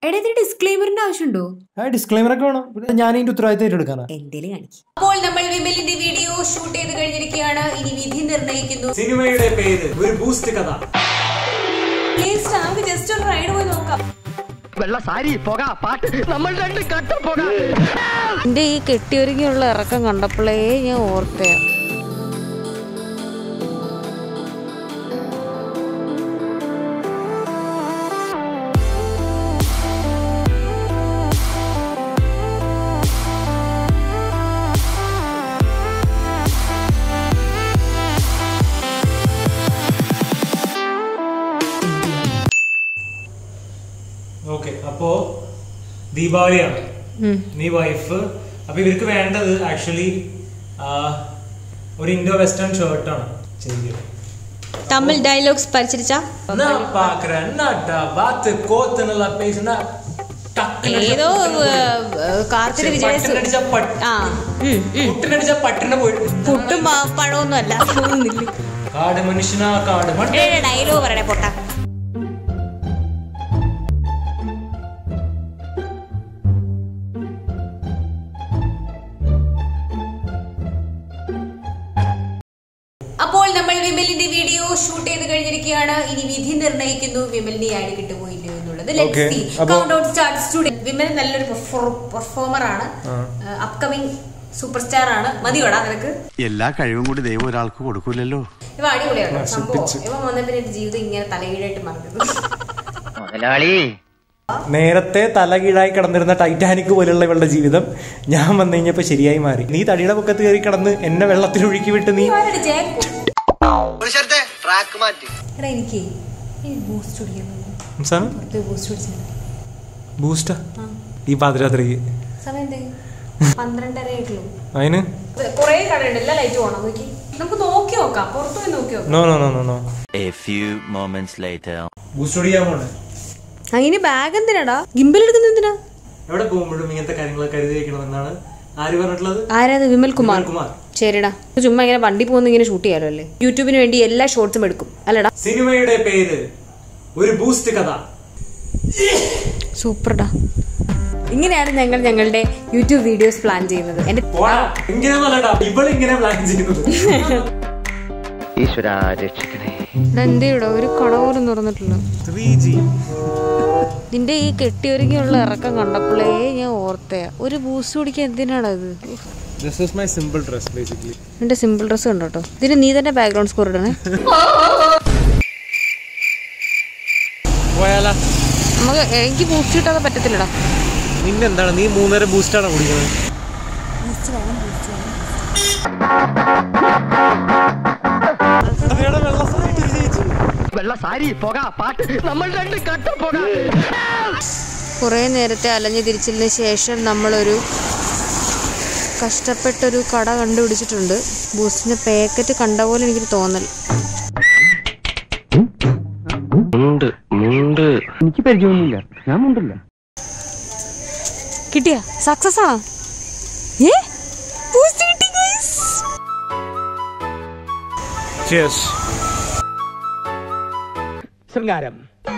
എടാ ഇതിന് ഡിസ്ക്ലെയിമറിന്റെ ആവശ്യമുണ്ടോ ആ ഡിസ്ക്ലൈമർ ഒക്കെ വേണം പിന്നെ ഞാൻ ഇതിന്റെ ഉത്തരവാദിത്തം ഏറ്റെടുക്കാനാ എന്തേലും കാണിക്കും അപ്പോൾ നമ്മൾ വിമലിന്റെ വീഡിയോ ഷൂട്ട് ചെയ്ത് കഴിഞ്ഞിരിക്കുകയാണ് ഇനി വിധി നിർണ്ണയിക്കുന്നു സിനിമയുടെ പേര് ഒരു ബൂസ്റ്റ് കഥ പ്ലീസ് നമുക്ക് ജസ്റ്റ് ഒരു റൈഡ് പോയി നോക്കാം വെള്ള സാരി പുക പാട്ട് നമ്മൾ രണ്ട് കട്ട പുക എന്റെ ഈ കെട്ടിയൊരുങ്ങിയുള്ള ഇറക്കം കണ്ടപ്പോഴേ ഞാൻ ഓർത്തേ ഓക്കെ അപ്പോ ദീപാവലിയാണ് നീ വൈഫ് അപ്പൊ ഇവർക്ക് വേണ്ടത് ആക്ച്വലി ഒരു ഇൻഡോ വെസ്റ്റേൺ ഷർട്ടാണ് ചെയ്തത് തമിഴ് ഡയലോഗ്സ് പരിചരിച്ച நான் பாக்குறேன் என்னடா பாத்து கோத்துனல பேசுனா ഏതോ കാർത്തിക വിജയ പട്ടിനടിച്ച പട്ട് ആ ഉം, ഉം. പുട്ടിനടിച്ച പട്ടിനെ പോയിട്ട് പുട്ടും പ- പഴമൊന്നും അല്ല കാട് മനുഷ്യനാ കാട് മണ്ട ഡയലോഗ് പറയണേ പൊട്ട അപ്പോൾ നമ്മൾ വിമലിന്റെ വീഡിയോ ഷൂട്ട് ചെയ്ത് കഴിഞ്ഞിരിക്കുകയാണ് ഇനി വിധി നിർണ്ണയിക്കുന്നു വിമലിനെ ആര് കിട്ടുപോയില്ലോ എന്നുള്ളത് Okay. അപ്പൊ- count out start studio Vimal നല്ലൊരു പെർഫോമർ ആണ് അപ്കമിങ് സൂപ്പർ സ്റ്റാർ ആണ് മതിയോടാ നിനക്ക് എല്ലാ കഴിവും കൂടി ദൈവം ഒരാൾക്ക് കൊടുക്കൂലല്ലോ ഇവ അടിപൊളിയാണ് സംഭവം ഇവ വന്ന പിന്നെ എന്റെ ജീവിതം ഇങ്ങനെ തലകീഴായിട്ട് മറന്നു മുതലാളി നേരത്തെ തലകീഴായി കിടന്നിരുന്ന ടൈറ്റാനിക് പോലുള്ള ഇവളുടെ ജീവിതം ഞാൻ വന്നു കഴിഞ്ഞപ്പോ ശരിയായി മാറി നീ തടിയുടെ പൊക്കത്ത് കയറി കിടന്ന് എന്നെ വെള്ളത്തിൽ ഒഴുക്കി വിട്ട് നീ ട്രാക്ക് മാറ്റി എടാ എനിക്ക് ഈ ബൂസ്റ്റ് കുടിക്കുന്നു സാധനം പുറത്ത് ബൂസ്റ്റ് കുടിച്ചാൽ ബൂസ്റ്റാ ഈ പാതിരാത്രിക്ക് സമയം എന്തേ പന്ത്രണ്ടര ആയിട്ടുള്ളൂ അതിന് കൊറേ കടയുണ്ട് എല്ലാ ലൈറ്റ് പോണം നോക്കി നമുക്ക് നോക്കി നോക്കാം പുറത്തു പോയി നോക്കി നോക്കാം no no no no no A few moments later. Boost ഓടിക്കാൻ പോണേ അതിന് ബാഗ് എന്തിനാടാ ഗിംബൽ എടുക്കുന്ന എന്തിനാ എവിടെ പോകുമ്പോഴും ഇങ്ങനത്തെ കാര്യങ്ങൾ കരുതി വെക്കണമെന്നാണ് ആര് പറഞ്ഞിട്ടുള്ളത് ആരാത് വിമൽ കുമാർ വിമൽ കുമാർ ശരിടാ ചുമ്മാ ഇങ്ങനെ വണ്ടി പോകുന്ന ഇങ്ങനെ ഷൂട്ട് ചെയ്യാലോ അല്ലേ യൂട്യൂബിന് വേണ്ടി എല്ലാ ഷോർട്സും എടുക്കും അല്ലടാ സിനിമയുടെ പേര് ഒരു ബൂസ്റ്റ് കഥ സൂപ്പർടാ ഇങ്ങനെയാണ് ഞങ്ങൾ ഞങ്ങളുടെ യൂട്യൂബ് വീഡിയോസ് പ്ലാൻ ചെയ്യുന്നത് എന്റെ പോടാ ഇങ്ങനെയൊന്നല്ലടാ ഇവളിങ്ങനെ പ്ലാൻ ചെയ്യുന്നത് ഈശ്വര രക്ഷിക്കണേ എന്തേടാ ഒരു കട പോലും തുറന്നിട്ടില്ല ത്രീ ജി നിന്റെ ഈ കെട്ടിയൊരുങ്ങിയുള്ള ഇറക്കം കണ്ടപ്പോഴേ ഞാൻ ഓർത്തേ ഒരു ബൂസ്റ്റ് കുടിക്കാൻ എന്തിനാടാ ഇത് this is my simple dress basically നിന്റെ സിമ്പിൾ ഡ്രസ് കണ്ടോ കേട്ടോ ഇതിന് നീ തന്നെ ബാക്ക്ഗ്രൗണ്ട് സ്കോർ ഇടണേ പോയാലാ നമുക്ക് എനിക്ക് ബൂസ്റ്റ് കിട്ടാതെ പറ്റത്തില്ലടാ നിന്റെ എന്താണ് നീ മൂന്നര ബൂസ്റ്റാണോ കുടിക്കുന്നത് വെള്ള സാരി പുക പാട്ട് നമ്മൾ രണ്ട് കട്ട പുക കുറേ നേരത്തെ അലഞ്ഞു തിരിച്ചതിന് ശേഷം നമ്മളൊരു കഷ്ടപ്പെട്ടൊരു കട കണ്ടുപിടിച്ചിട്ടുണ്ട് ബൂസ്റ്റിന്റെ പാക്കറ്റ് കണ്ട പോലെ എനിക്കൊരു തോന്നൽ എനിക്ക് പരിചയമൊന്നുമില്ല ഞാൻ മുണ്ടില്ല കിട്ടിയ സക്സസ് ആണോ ഏ ബൂസ്റ്റ് കിട്ടി guys. ചിയേഴ്സ് ശൃംഗാരം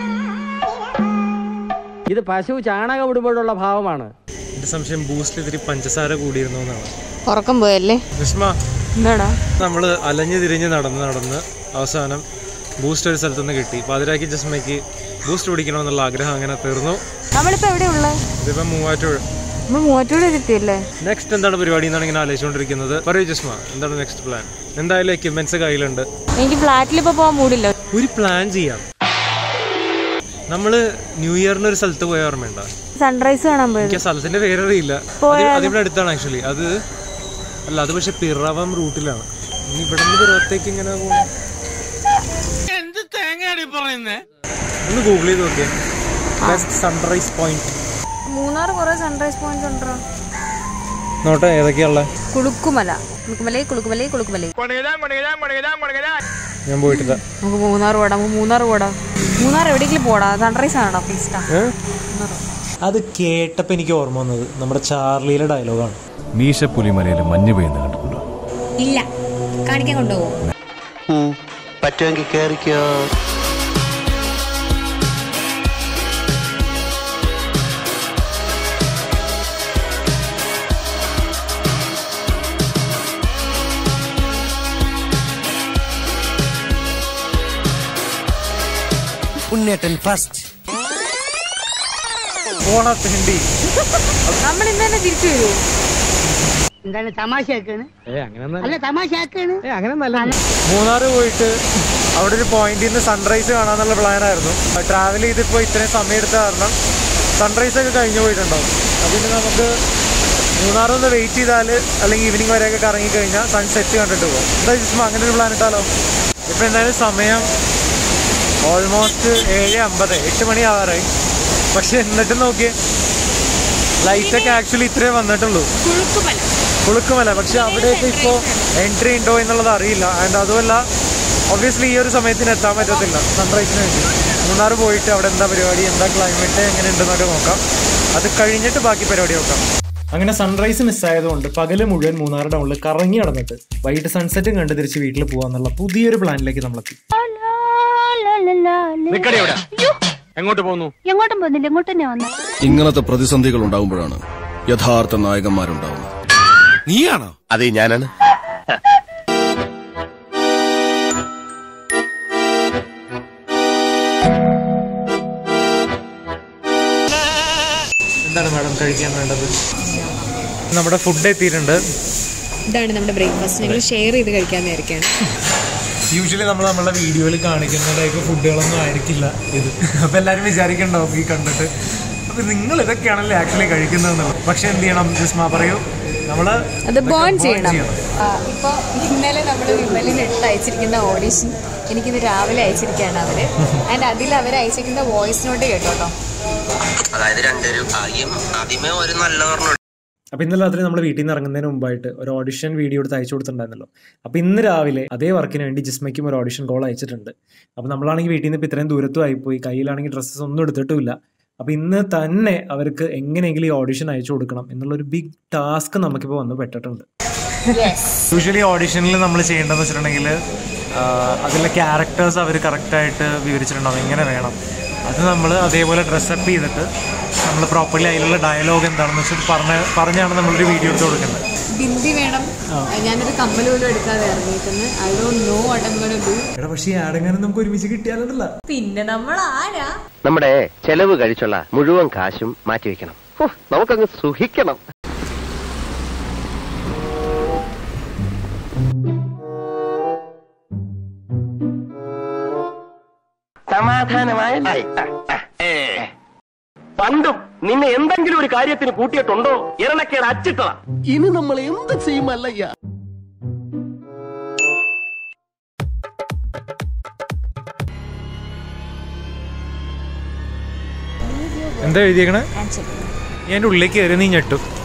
ഇത് പശു ചാണകം ഇടുമ്പോഴുള്ള ഭാവമാണ് എന്റെ സംശയം ബൂസ്റ്റിൽ ഇത്തിരി പഞ്ചസാര കൂടിയിരുന്നു എന്നാണ് ഉറക്കം പോയല്ലേ വിഷ്മ എന്താടാ നമ്മൾ അലഞ്ഞു തിരിഞ്ഞ് നടന്ന് നടന്ന് അവസാനം ബൂസ്റ്റ് ഒരു സ്ഥലത്തുനിന്ന് കിട്ടി പാതിരാക്കി ജസ്മയ്ക്ക് ബൂസ്റ്റ് കുടിക്കണമെന്നുള്ള ആഗ്രഹം അങ്ങനെ തീർന്നു നമ്മളിപ്പോ എവിടെയുള്ള ഇതിപ്പം മൂവാറ്റുപുഴ നമ്മൾ മൂവാറ്റൂടെ എത്തിയല്ലേ നെക്സ്റ്റ് എന്താണ് പരിപാടി എന്നാണ് ഇങ്ങനെ ആലോചിച്ചുകൊണ്ടിരിക്കുന്നത് പറയൂ ജസ്മ എന്താണ് നെക്സ്റ്റ് പ്ലാൻ എന്തായാലും എക്യുപ്മെന്റ്സ് കയ്യിലുണ്ട് എനിക്ക് ഫ്ലാറ്റിൽ ഇപ്പൊ പോകാൻ മൂടില്ല ഒരു പ്ലാൻ ചെയ്യാം നമ്മള് ന്യൂ ഇയറിന് ഒരു സ്ഥലത്ത് പോയ ഓർമ്മയുണ്ട സൺറൈസ് കാണാൻ പോയത് എനിക്ക് ആ സ്ഥലത്തിന്റെ പേരറിയില്ല അത് അതിവിടെ അടുത്താണ് ആക്ച്വലി അത് അല്ല അത് പക്ഷെ പിറവം റൂട്ടിലാണ് ഇനി ഇവിടെ നിന്ന് പിറവത്തേക്ക് ഇങ്ങനെ പോകും ഒന്ന് ഗൂഗിൾ ചെയ്ത് നോക്കിയേ ബെസ്റ്റ് സൺറൈസ് പോയിന്റ് മൂന്നാർ കുറെ സൺറൈസ് പോയിന്റ് ഉണ്ടോ നോട്ടെ ഏതൊക്കെയുള്ള കുളുക്കുമല കുളുക്കുമലേ കുളുക്കുമലേ കുളുക്കുമലേ ഞാൻ പോയിട്ടില്ല നമുക്ക് മൂന്നാർ പോടാം നമുക്ക് മൂന്നാർ പോടാം മൂന്നാർ എവിടെയെങ്കിലും പോടാ സൺറൈസ് ആണോ പ്ലീസ്റ്റാ അത് കേട്ടപ്പോ എനിക്ക് ഓർമ്മ വന്നത് നമ്മുടെ ചാർലിയിലെ ഡയലോഗാണ് മീശപ്പുലിമലയിൽ മഞ്ഞ് പെയ്യുന്ന കണ്ടിട്ടുണ്ടോ ഇല്ല കാണിക്കാൻ കൊണ്ടുപോകും പറ്റുമെങ്കിൽ കേറിക്കോ ഉണ്ണേട്ടൻ ഫസ്റ്റ് ഓണത്തിണ്ടി നമ്മൾ ഇന്ന് തന്നെ തിരിച്ചു വരുമോ എന്താണ് തമാശയാക്കാണ് അല്ല തമാശയാക്കാണ് മൂന്നാറ് പോയിട്ട് അവിടെ ഒരു പോയിന്റിൽ നിന്ന് സൺറൈസ് കാണാന്നുള്ള പ്ലാനായിരുന്നു ട്രാവൽ ചെയ്തിപ്പോൾ ഇത്രയും സമയം എടുത്ത കാരണം സൺറൈസ് ഒക്കെ കഴിഞ്ഞു പോയിട്ടുണ്ടാവും അതിന് നമുക്ക് മൂന്നാറൊന്ന് വെയിറ്റ് ചെയ്താൽ അല്ലെങ്കിൽ ഈവനിങ് വരെയൊക്കെ കറങ്ങി കഴിഞ്ഞാൽ സൺസെറ്റ് കണ്ടിട്ട് പോകും എന്താ ജിസ്മ അങ്ങനെ ഒരു പ്ലാൻ ഇട്ടാലോ ഇപ്പം എന്തായാലും സമയം ഓൾമോസ്റ്റ് ഏഴ് അമ്പത് എട്ട് മണി ആവാറായി പക്ഷെ എന്നിട്ട് നോക്കിയേ ലൈറ്റൊക്കെ ആക്ച്വലി ഇത്രേ വന്നിട്ടുള്ളൂ കുഴുക്കുമല കുളുക്കുമല പക്ഷെ അവിടെയൊക്കെ ഇപ്പോൾ എൻട്രി ഉണ്ടോ എന്നുള്ളത് അറിയില്ല ആൻഡ് അതുമല്ല ഒബ്വിയസ്ലി ഈ ഒരു സമയത്തിന് എത്താൻ പറ്റത്തില്ല സൺറൈസിന് വേണ്ടി മൂന്നാർ പോയിട്ട് അവിടെ എന്താ പരിപാടി എന്താ ക്ലൈമറ്റ് എങ്ങനെ ഉണ്ടെന്നൊക്കെ നോക്കാം അത് കഴിഞ്ഞിട്ട് ബാക്കി പരിപാടി നോക്കാം അങ്ങനെ സൺറൈസ് മിസ്സായതുകൊണ്ട് പകല് മുഴുവൻ മൂന്നാർ ടൗണിൽ കറങ്ങി നടന്നിട്ട് വൈകിട്ട് സൺസെറ്റും കണ്ട് തിരിച്ച് വീട്ടിൽ പോകാന്നുള്ള പുതിയൊരു പ്ലാനിലേക്ക് നമ്മളെത്തി എങ്ങോട്ടും പോകുന്നില്ല ഇങ്ങോട്ട് തന്നെ വന്നു ഇങ്ങനത്തെ പ്രതിസന്ധികൾ ഉണ്ടാകുമ്പോഴാണ് യഥാർത്ഥ നായകന്മാരുണ്ടാവുന്നത് നീയാണോ അതെ ഞാനാണ് എന്താണ് മാഡം കഴിക്കാൻ വേണ്ടത് നമ്മുടെ ഫുഡ് എത്തിയിട്ടുണ്ട് ഇതാണ് നമ്മുടെ ബ്രേക്ക്ഫാസ്റ്റ് ഞങ്ങൾ ഷെയർ ചെയ്ത് കഴിക്കാമെന്നായിരിക്കാണ് യൂഷ്വലി നമ്മൾ നമ്മളെ വീഡിയോയിൽ കാണിക്കുന്ന ടൈപ്പ് ഫുഡുകളൊന്നും ആയിരിക്കില്ല ഇത് അപ്പൊ എല്ലാരും വിചാരിക്കണ്ടാവും ഈ കണ്ടിട്ട് അപ്പൊ നിങ്ങൾ ഇതൊക്കെയാണല്ലേ ആക്ച്വലി കഴിക്കുന്നതെന്നുള്ളത് പക്ഷെ എന്ത് ചെയ്യണം ജിസ്മ പറയൂ നമ്മള് അത് ഇതൊക്കെ ബോൺ burn ചെയ്യണം ഇപ്പോൾ ഇന്നലെ നമ്മൾ വിമലിന് എടുത്ത് അയച്ചിരിക്കുന്ന ഓഡിഷൻ എനിക്കിന്ന് രാവിലെ അയച്ചിരിക്കുകയാണ് അവര് ആൻഡ് അതിൽ അവർ അയച്ചിരിക്കുന്ന വോയിസ് നോട്ട് കേട്ടോട്ടോ അതായത് രണ്ടുപേരും ആദ്യം ആദ്യമേ ഒരു നല്ല പറഞ്ഞു അപ്പൊ ഇന്നലെ രാത്രി നമ്മൾ വീട്ടിൽ നിന്ന് ഇറങ്ങുന്നതിന് മുമ്പായിട്ട് ഒരു ഓഡിഷൻ വീഡിയോ എടുത്ത് അയച്ചു കൊടുത്തിട്ടുണ്ടായിരുന്നല്ലോ അപ്പൊ ഇന്ന് രാവിലെ അതേ വർക്കിന് വേണ്ടി ജിസ്മയ്ക്കും ഒരു ഓഡിഷൻ കോൾ അയച്ചിട്ടുണ്ട് അപ്പൊ നമ്മളാണെങ്കിൽ വീട്ടിൽ നിന്ന് ഇപ്പൊ ഇത്രയും ദൂരത്തും ആയിപ്പോയി കയ്യിലാണെങ്കിൽ ഡ്രസ്സസ് ഒന്നും എടുത്തിട്ടുമില്ല അപ്പൊ ഇന്ന് തന്നെ അവർക്ക് എങ്ങനെയെങ്കിലും ഈ ഓഡിഷൻ അയച്ചു കൊടുക്കണം എന്നുള്ള ഒരു ബിഗ് ടാസ്ക് നമുക്കിപ്പോൾ വന്ന് പെട്ടിട്ടുണ്ട് യൂഷ്വലി ഓഡിഷനിൽ നമ്മൾ ചെയ്യേണ്ടതെന്ന് വെച്ചിട്ടുണ്ടെങ്കിൽ അതിലെ ക്യാരക്ടേഴ്സ് അവർ കറക്റ്റായിട്ട് വിവരിച്ചിട്ടുണ്ടാവും എങ്ങനെ വേണം അത് നമ്മൾ അതേപോലെ ഡ്രസ്സപ്പ് ചെയ്തിട്ട് നമ്മൾ പ്രോപ്പർലി അതിലുള്ള ഡയലോഗ് എന്താണെന്ന് വെച്ചാൽ പറഞ്ഞ് പറഞ്ഞാണ് നമ്മളൊരു വീഡിയോ എടുത്ത് കൊടുക്കുന്നത് ബിന്ദി വേണം ഞാനൊരു കമ്മൽ പോലും എടുക്കാതെ ഇറങ്ങിയിട്ടുണ്ട് I don't know what I'm gonna do എടാ പക്ഷേ ഈ ആടെങ്ങാനും നമുക്ക് ഒരുമിച്ച് കിട്ടിയാലുണ്ടല്ല പിന്നെ നമ്മൾ ആരാ നമ്മുടെ ചെലവ് കഴിച്ചുള്ള മുഴുവൻ കാശും മാറ്റിവെക്കണം ഹോ, നമുക്കങ്ങ് സുഖിക്കണം സമാധാനമായല്ലേ പണ്ടും നിന്നെ എന്തെങ്കിലും ഒരു കാര്യത്തിന് കൂട്ടിയിട്ടുണ്ടോ ഇരണക്കേട് അച്ചിട്ടതാ ഇനി നമ്മൾ എന്ത് ചെയ്യുമല്ലയ്യ എന്താ എഴുതിയേക്കണേ ഞാൻ ഉള്ളിലേക്ക് കയറി നീ ഞെട്ടും